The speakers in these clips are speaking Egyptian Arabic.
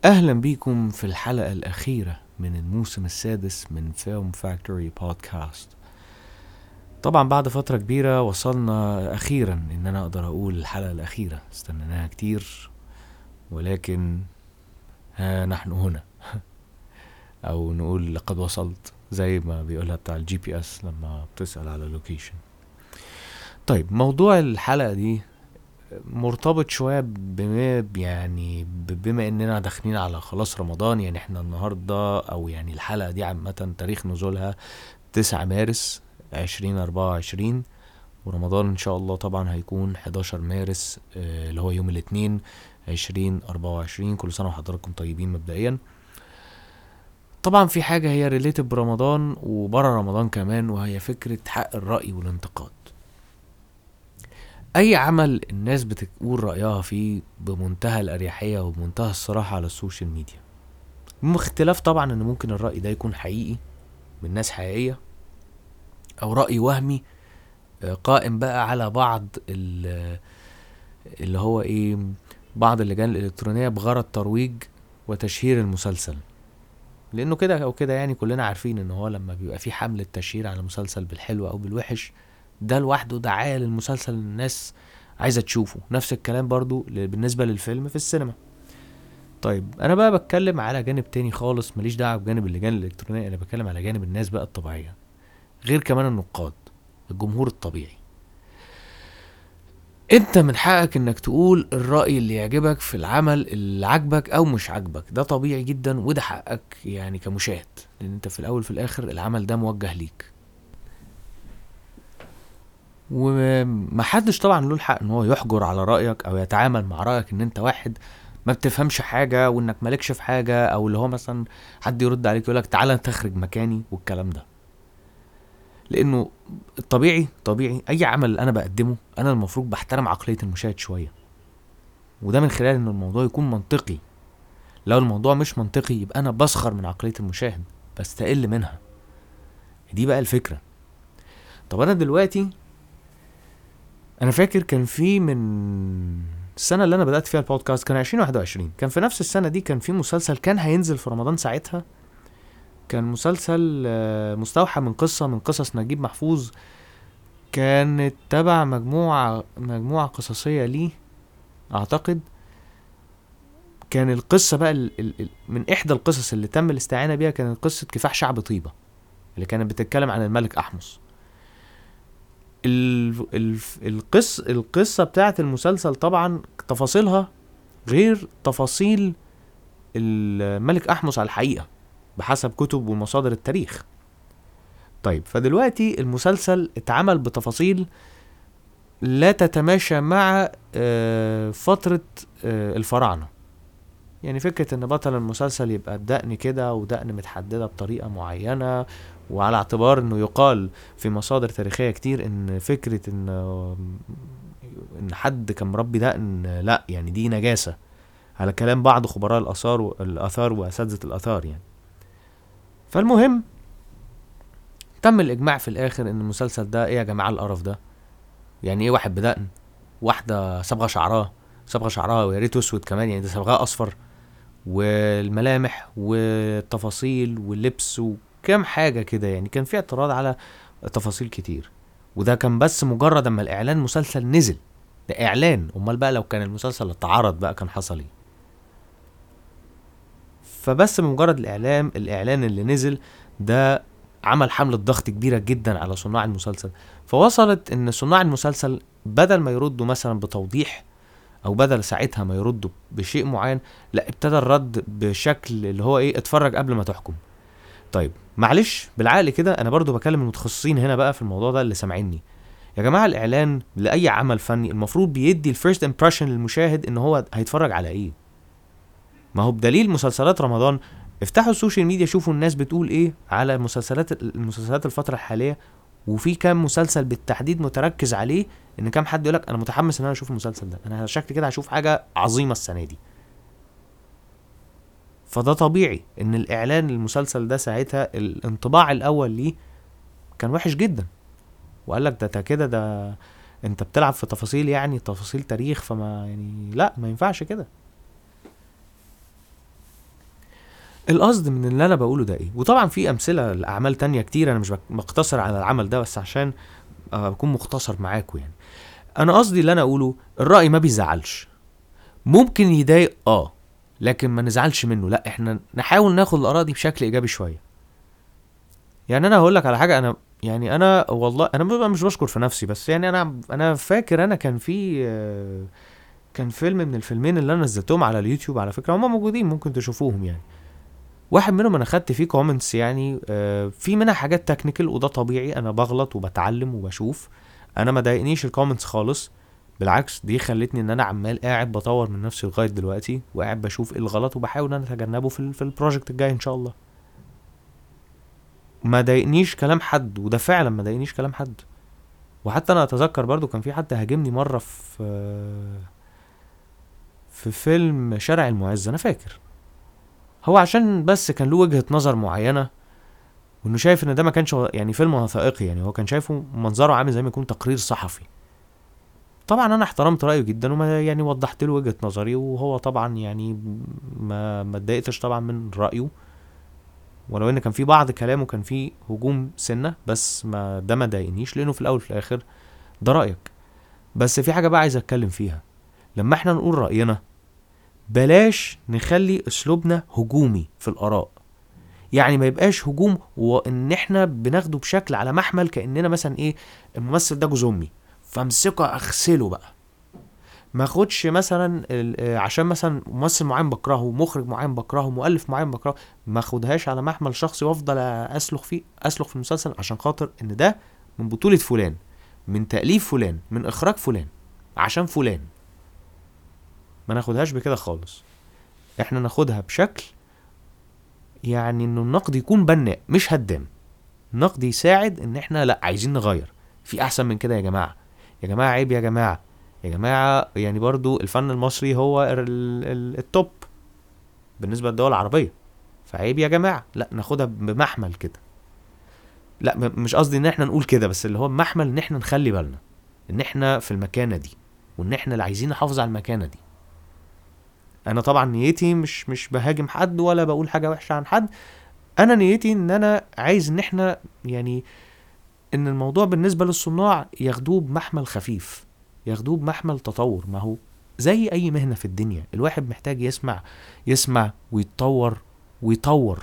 أهلا بيكم في الحلقة الأخيرة من الموسم السادس من فيلم فاكتوري بودكاست طبعا بعد فترة كبيرة وصلنا أخيرا إن أنا أقدر أقول الحلقة الأخيرة استنيناها كتير ولكن ها نحن هنا أو نقول لقد وصلت زي ما بيقولها بتاع الجي بي اس لما بتسأل على لوكيشن طيب موضوع الحلقة دي مرتبط شوية بما يعني ب- بما اننا داخلين على خلاص رمضان يعني احنا النهاردة او يعني الحلقة دي عامة تاريخ نزولها تسعة مارس عشرين اربعة وعشرين ورمضان ان شاء الله طبعا هيكون حداشر مارس آه، اللي هو يوم الاثنين عشرين اربعة وعشرين كل سنة وحضراتكم طيبين مبدئيا طبعا في حاجة هي ريليتد برمضان وبره رمضان كمان وهي فكرة حق الرأي والانتقاد اي عمل الناس بتقول رايها فيه بمنتهى الاريحيه وبمنتهى الصراحه على السوشيال ميديا مع اختلاف طبعا ان ممكن الراي ده يكون حقيقي من ناس حقيقيه او راي وهمي آه، قائم بقى على بعض ال- اللي هو ايه بعض اللجان الالكترونيه بغرض ترويج وتشهير المسلسل لانه كده او كده يعني كلنا عارفين ان هو لما بيبقى في حمله تشهير على مسلسل بالحلو او بالوحش ده لوحده دعايه للمسلسل الناس عايزه تشوفه نفس الكلام برضو ل- بالنسبه للفيلم في السينما طيب انا بقى بتكلم على جانب تاني خالص ماليش دعوه بجانب اللجان الالكترونيه انا بتكلم على جانب الناس بقى الطبيعيه غير كمان النقاد الجمهور الطبيعي انت من حقك انك تقول الرأي اللي يعجبك في العمل اللي عاجبك او مش عاجبك ده طبيعي جدا وده حقك يعني كمشاهد لان انت في الاول في الاخر العمل ده موجه ليك ومحدش طبعا له الحق ان هو يحجر على رايك او يتعامل مع رايك ان انت واحد ما بتفهمش حاجه وانك مالكش في حاجه او اللي هو مثلا حد يرد عليك يقول لك تعالى تخرج مكاني والكلام ده لانه الطبيعي طبيعي اي عمل انا بقدمه انا المفروض بحترم عقليه المشاهد شويه وده من خلال ان الموضوع يكون منطقي لو الموضوع مش منطقي يبقى انا بسخر من عقليه المشاهد بستقل منها دي بقى الفكره طب انا دلوقتي انا فاكر كان في من السنه اللي انا بدات فيها البودكاست كان 2021 كان في نفس السنه دي كان في مسلسل كان هينزل في رمضان ساعتها كان مسلسل آه، مستوحى من قصه من قصص نجيب محفوظ كانت تبع مجموعه مجموعه قصصيه ليه اعتقد كان القصه بقى ال ال ال من احدى القصص اللي تم الاستعانه بيها كانت قصه كفاح شعب طيبه اللي كانت بتتكلم عن الملك احمس ال ال القص القصه بتاعت المسلسل طبعا تفاصيلها غير تفاصيل الملك احمس على الحقيقه بحسب كتب ومصادر التاريخ طيب فدلوقتي المسلسل اتعمل بتفاصيل لا تتماشى مع آه، فترة آه، الفراعنة يعني فكرة ان بطل المسلسل يبقى بدقن كده ودقن متحددة بطريقة معينة وعلى اعتبار انه يقال في مصادر تاريخية كتير ان فكرة ان ان حد كان مربي دقن لا يعني دي نجاسة على كلام بعض خبراء الاثار والاثار واساتذة الاثار يعني فالمهم تم الاجماع في الاخر ان المسلسل ده ايه يا جماعة القرف ده يعني ايه واحد بدقن واحدة صبغة شعرها صبغة شعرها ويا ريت اسود كمان يعني ده صبغها اصفر والملامح والتفاصيل واللبس وكام حاجة كده يعني كان في اعتراض على تفاصيل كتير وده كان بس مجرد اما الاعلان مسلسل نزل ده اعلان امال بقى لو كان المسلسل اتعرض بقى كان حصل ايه فبس بمجرد الاعلان الاعلان اللي نزل ده عمل حملة ضغط كبيرة جدا على صناع المسلسل فوصلت ان صناع المسلسل بدل ما يردوا مثلا بتوضيح او بدل ساعتها ما يردوا بشيء معين لا ابتدى الرد بشكل اللي هو ايه اتفرج قبل ما تحكم طيب معلش بالعقل كده انا برضو بكلم المتخصصين هنا بقى في الموضوع ده اللي سامعيني يا جماعه الاعلان لاي عمل فني المفروض بيدي الفيرست امبريشن للمشاهد ان هو هيتفرج على ايه ما هو بدليل مسلسلات رمضان افتحوا السوشيال ميديا شوفوا الناس بتقول ايه على مسلسلات المسلسلات الفتره الحاليه وفي كام مسلسل بالتحديد متركز عليه ان كام حد يقولك انا متحمس ان انا اشوف المسلسل ده انا شكلي كده هشوف حاجه عظيمه السنه دي فده طبيعي ان الاعلان المسلسل ده ساعتها الانطباع الاول ليه كان وحش جدا وقال لك ده ده كده ده انت بتلعب في تفاصيل يعني تفاصيل تاريخ فما يعني لا ما ينفعش كده القصد من اللي انا بقوله ده ايه وطبعا في امثله لاعمال تانية كتير انا مش بك- بقتصر على العمل ده بس عشان آه، اكون مختصر معاكم يعني انا قصدي اللي انا اقوله الراي ما بيزعلش ممكن يضايق اه لكن ما نزعلش منه لا احنا نحاول ناخد الاراء دي بشكل ايجابي شويه يعني انا هقول لك على حاجه انا يعني انا والله انا ببقى مش بشكر في نفسي بس يعني انا انا فاكر انا كان في آه، كان فيلم من الفيلمين اللي انا نزلتهم على اليوتيوب على فكره هم موجودين ممكن تشوفوهم يعني واحد منهم انا خدت فيه كومنتس يعني آه، في منها حاجات تكنيكال وده طبيعي انا بغلط وبتعلم وبشوف انا ما ضايقنيش الكومنتس خالص بالعكس دي خلتني ان انا عمال قاعد بطور من نفسي لغايه دلوقتي وقاعد بشوف ايه الغلط وبحاول ان انا اتجنبه في ال- في البروجكت الجاي ان شاء الله ما ضايقنيش كلام حد وده فعلا ما ضايقنيش كلام حد وحتى انا اتذكر برضو كان في حد هاجمني مره في في فيلم شارع المعز انا فاكر هو عشان بس كان له وجهة نظر معينة وانه شايف ان ده ما كانش و- يعني فيلم وثائقي يعني هو كان شايفه منظره عامل زي ما يكون تقرير صحفي طبعا انا احترمت رايه جدا وما يعني وضحت له وجهة نظري وهو طبعا يعني ما ما اتضايقتش طبعا من رايه ولو ان كان في بعض كلامه كان فيه هجوم سنه بس ما ده ما ضايقنيش لانه في الاول وفي الاخر ده رايك بس في حاجه بقى عايز اتكلم فيها لما احنا نقول راينا بلاش نخلي اسلوبنا هجومي في الاراء يعني ما يبقاش هجوم وان احنا بناخده بشكل على محمل كاننا مثلا ايه الممثل ده جوز امي فامسكه اغسله بقى ما اخدش مثلا ال- آه، عشان مثلا ممثل معين بكرهه مخرج معين بكرهه مؤلف معين بكرهه ما اخدهاش على محمل شخصي وافضل اسلخ فيه اسلخ في المسلسل عشان خاطر ان ده من بطولة فلان من تأليف فلان من اخراج فلان عشان فلان ما ناخدهاش بكده خالص احنا ناخدها بشكل يعني انه النقد يكون بناء مش هدام النقد يساعد ان احنا لا عايزين نغير في احسن من كده يا جماعه يا جماعه عيب يا جماعه يا جماعه يعني برضو الفن المصري هو ال ال التوب بالنسبه للدول العربيه فعيب يا جماعه لا ناخدها بمحمل كده لا م- مش قصدي ان احنا نقول كده بس اللي هو بمحمل ان احنا نخلي بالنا ان احنا في المكانه دي وان احنا اللي عايزين نحافظ على المكانه دي انا طبعا نيتي مش مش بهاجم حد ولا بقول حاجه وحشه عن حد انا نيتي ان انا عايز ان احنا يعني ان الموضوع بالنسبه للصناع ياخدوه بمحمل خفيف ياخدوه بمحمل تطور ما هو زي اي مهنه في الدنيا الواحد محتاج يسمع يسمع ويتطور ويطور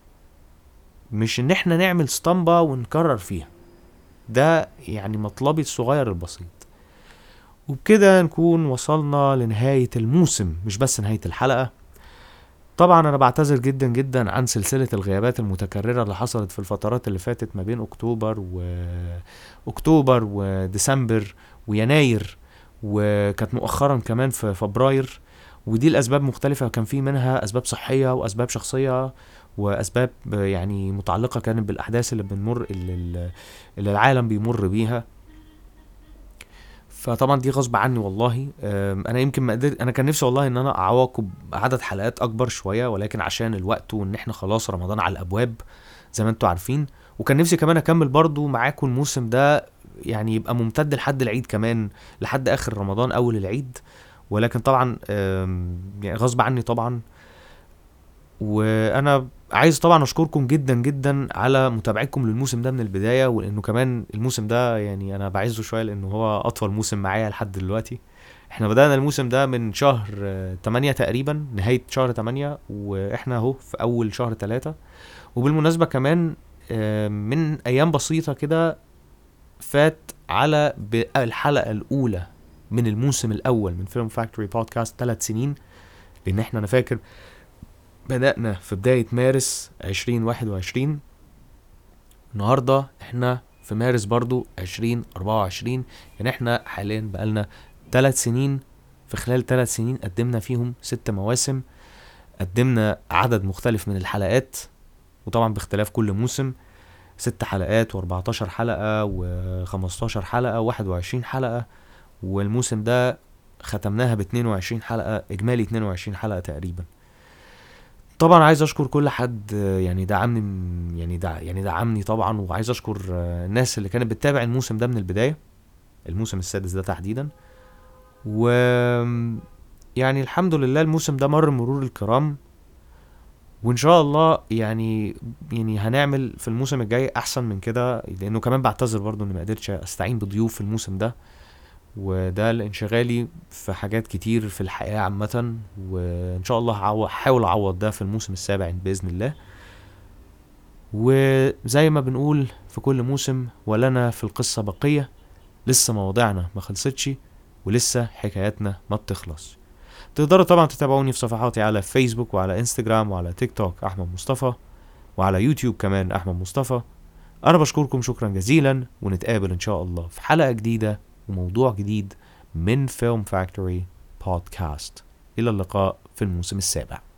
مش ان احنا نعمل اسطمبة ونكرر فيها ده يعني مطلبي الصغير البسيط وبكده نكون وصلنا لنهاية الموسم مش بس نهاية الحلقة طبعا انا بعتذر جدا جدا عن سلسلة الغيابات المتكررة اللي حصلت في الفترات اللي فاتت ما بين اكتوبر و اكتوبر وديسمبر ويناير وكانت مؤخرا كمان في فبراير ودي الاسباب مختلفة كان في منها اسباب صحية واسباب شخصية واسباب يعني متعلقة كانت بالاحداث اللي بنمر اللي, اللي العالم بيمر بيها فطبعا دي غصب عني والله أم، انا يمكن ما قدرت انا كان نفسي والله ان انا اعوقب عدد حلقات اكبر شويه ولكن عشان الوقت وان احنا خلاص رمضان على الابواب زي ما انتوا عارفين وكان نفسي كمان اكمل برضو معاكم الموسم ده يعني يبقى ممتد لحد العيد كمان لحد اخر رمضان اول العيد ولكن طبعا أم، يعني غصب عني طبعا وانا عايز طبعا اشكركم جدا جدا على متابعتكم للموسم ده من البدايه ولانه كمان الموسم ده يعني انا بعزه شويه لانه هو اطول موسم معايا لحد دلوقتي احنا بدأنا الموسم ده من شهر آه، 8 تقريبا نهاية شهر 8 واحنا اهو في اول شهر 3 وبالمناسبة كمان آه، من ايام بسيطة كده فات على ب- الحلقة الاولى من الموسم الاول من فيلم فاكتوري بودكاست ثلاث سنين لان احنا انا فاكر بدأنا في بداية مارس 2021 النهاردة احنا في مارس برضو 2024 يعني احنا حاليا بقالنا ثلاث سنين في خلال ثلاث سنين قدمنا فيهم ست مواسم قدمنا عدد مختلف من الحلقات وطبعا باختلاف كل موسم ست حلقات و14 حلقة و15 حلقة و21 حلقة والموسم ده ختمناها ب 22 حلقة إجمالي 22 حلقة تقريبا طبعا عايز اشكر كل حد آه، يعني دعمني م- يعني دع يعني دعمني طبعا وعايز اشكر آه، الناس اللي كانت بتتابع الموسم ده من البدايه الموسم السادس ده تحديدا و يعني الحمد لله الموسم ده مر مرور الكرام وان شاء الله يعني يعني هنعمل في الموسم الجاي احسن من كده لانه كمان بعتذر برضو اني ما قدرتش استعين بضيوف في الموسم ده وده لانشغالي في حاجات كتير في الحياة عامة وان شاء الله هعو- هحاول اعوض ده في الموسم السابع باذن الله وزي ما بنقول في كل موسم ولنا في القصة بقية لسه مواضيعنا ما خلصتش ولسه حكاياتنا ما بتخلص تقدروا طبعا تتابعوني في صفحاتي على فيسبوك وعلى انستجرام وعلى تيك توك احمد مصطفى وعلى يوتيوب كمان احمد مصطفى انا بشكركم شكرا جزيلا ونتقابل ان شاء الله في حلقة جديدة وموضوع جديد من فيلم فاكتوري بودكاست الى اللقاء في الموسم السابع